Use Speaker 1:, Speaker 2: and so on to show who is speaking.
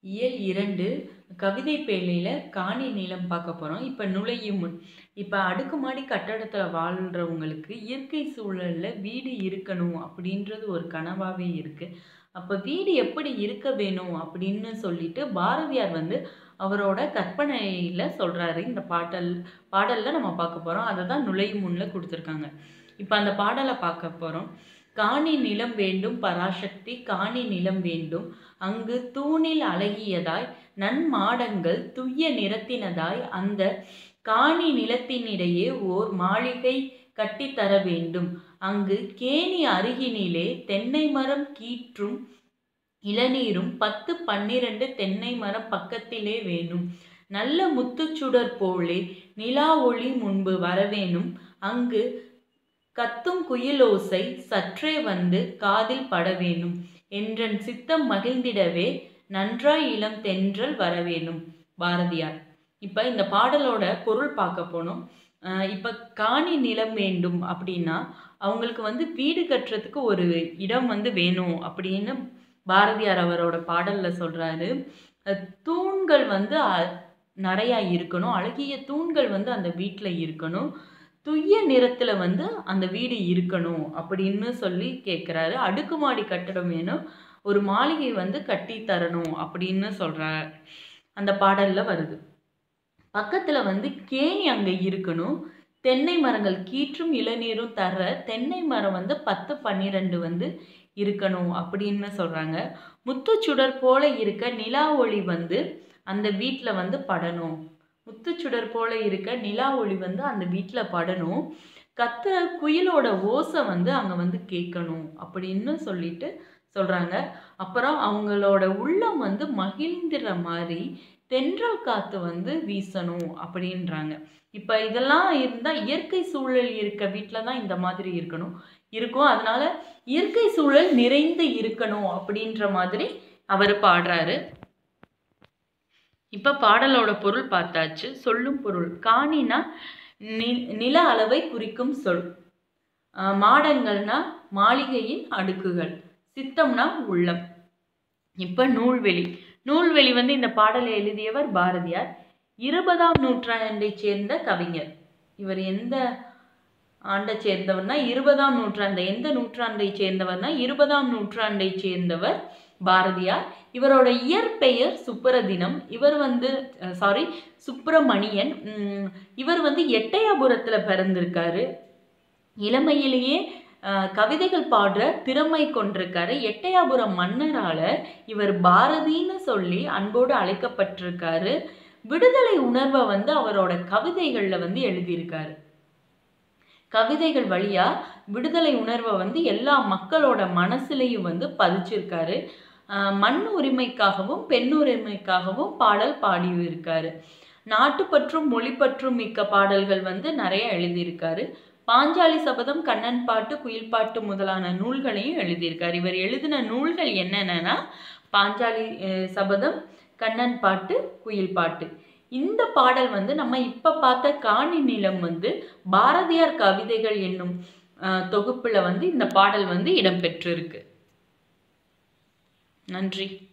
Speaker 1: இயல் இரண்டு கவிதை பேழையில் காணி நிலம் பார்க்க போகிறோம் இப்போ நுழையும் முன் இப்போ அடுக்குமாடி கட்டடத்தில் வாழ்கிறவங்களுக்கு இயற்கை சூழலில் வீடு இருக்கணும் அப்படின்றது ஒரு கனவாகவே இருக்குது அப்போ வீடு எப்படி இருக்க வேணும் அப்படின்னு சொல்லிட்டு பாரதியார் வந்து அவரோட கற்பனையில் சொல்கிறாரு இந்த பாடல் பாடலில் நம்ம பார்க்க போகிறோம் அதை தான் நுழையும் முன்னில் கொடுத்துருக்காங்க இப்போ அந்த பாடலை பார்க்க போகிறோம் காணி நிலம் வேண்டும் பராசக்தி காணி நிலம் வேண்டும் அங்கு தூணில் அழகியதாய் நன்மாடங்கள் துய்ய நிறத்தினதாய் அந்த காணி நிலத்தினிடையே ஓர் மாளிகை கட்டித்தர வேண்டும் அங்கு கேணி அருகினிலே தென்னை மரம் கீற்றும் இளநீரும் பத்து பன்னிரண்டு தென்னை மரம் பக்கத்திலே வேணும் நல்ல முத்துச்சுடர் போலே நிலா ஒளி முன்பு வரவேணும் அங்கு கத்தும் குயிலோசை சற்றே வந்து காதில் படவேணும் என்றன் சித்தம் மகிழ்ந்திடவே நன்றாய் இளம் தென்றல் வரவேணும் பாரதியார் இப்போ இந்த பாடலோட பொருள் பார்க்க போனோம் இப்போ காணி நிலம் வேண்டும் அப்படின்னா அவங்களுக்கு வந்து வீடு கட்டுறதுக்கு ஒரு இடம் வந்து வேணும் அப்படின்னு பாரதியார் அவரோட பாடலில் சொல்கிறாரு தூண்கள் வந்து நிறையா இருக்கணும் அழகிய தூண்கள் வந்து அந்த வீட்டில் இருக்கணும் துய்ய நிறத்தில் வந்து அந்த வீடு இருக்கணும் அப்படின்னு சொல்லி கேட்குறாரு அடுக்குமாடி கட்டடம் வேணும் ஒரு மாளிகை வந்து கட்டி தரணும் அப்படின்னு சொல்கிறார் அந்த பாடலில் வருது பக்கத்தில் வந்து கேணி அங்கே இருக்கணும் தென்னை மரங்கள் கீற்றும் இளநீரும் தர தென்னை மரம் வந்து பத்து பன்னிரெண்டு வந்து இருக்கணும் அப்படின்னு சொல்கிறாங்க முத்துச்சுடர் போல இருக்க நிலா ஒளி வந்து அந்த வீட்டில் வந்து படணும் முத்துச்சுடர் போல இருக்க நிலா ஒளி வந்து அந்த வீட்டில் படணும் கத்துற குயிலோட ஓசை வந்து அங்கே வந்து கேட்கணும் அப்படின்னு சொல்லிட்டு சொல்கிறாங்க அப்புறம் அவங்களோட உள்ளம் வந்து மகிழ்ந்துற மாதிரி தென்றல் காற்று வந்து வீசணும் அப்படின்றாங்க இப்போ இதெல்லாம் இருந்தால் இயற்கை சூழல் இருக்க வீட்டில் தான் இந்த மாதிரி இருக்கணும் இருக்கும் அதனால இயற்கை சூழல் நிறைந்து இருக்கணும் அப்படின்ற மாதிரி அவர் பாடுறாரு இப்போ பாடலோட பொருள் பார்த்தாச்சு சொல்லும் பொருள் காணினா நி நில அளவை குறிக்கும் சொல் மாடங்கள்னா மாளிகையின் அடுக்குகள் சித்தம்னா உள்ளம் இப்போ நூல்வெளி நூல்வெளி வந்து இந்த பாடலை எழுதியவர் பாரதியார் இருபதாம் நூற்றாண்டை சேர்ந்த கவிஞர் இவர் எந்த ஆண்டை சேர்ந்தவர்னா இருபதாம் நூற்றாண்டை எந்த நூற்றாண்டை சேர்ந்தவர்னா இருபதாம் நூற்றாண்டை சேர்ந்தவர் பாரதியார் இவரோட இயற்பெயர் சுப்பரதினம் இவர் வந்து சாரி சுப்பிரமணியன் இவர் வந்து எட்டயபுரத்தில் பிறந்திருக்காரு இளமையிலேயே கவிதைகள் பாடுற திறமை கொண்டிருக்காரு எட்டயாபுரம் மன்னரால் இவர் பாரதின்னு சொல்லி அன்போடு அழைக்கப்பட்டிருக்காரு விடுதலை உணர்வை வந்து அவரோட கவிதைகளில் வந்து எழுதியிருக்காரு கவிதைகள் வழியா விடுதலை உணர்வை வந்து எல்லா மக்களோட மனசுலையும் வந்து பதிச்சிருக்காரு மண் உரிமைக்காகவும் பெண் உரிமைக்காகவும் பாடல் பாடியிருக்காரு நாட்டுப்பற்றும் மொழிப்பற்றும் மிக்க பாடல்கள் வந்து நிறைய எழுதியிருக்காரு பாஞ்சாலி சபதம் கண்ணன் பாட்டு குயில் பாட்டு முதலான நூல்களையும் எழுதியிருக்காரு இவர் எழுதின நூல்கள் என்னென்னா பாஞ்சாலி சபதம் கண்ணன் பாட்டு குயில் பாட்டு இந்த பாடல் வந்து நம்ம இப்போ பார்த்த காணி நிலம் வந்து பாரதியார் கவிதைகள் என்னும் தொகுப்பில் வந்து இந்த பாடல் வந்து இடம்பெற்றிருக்கு நன்றி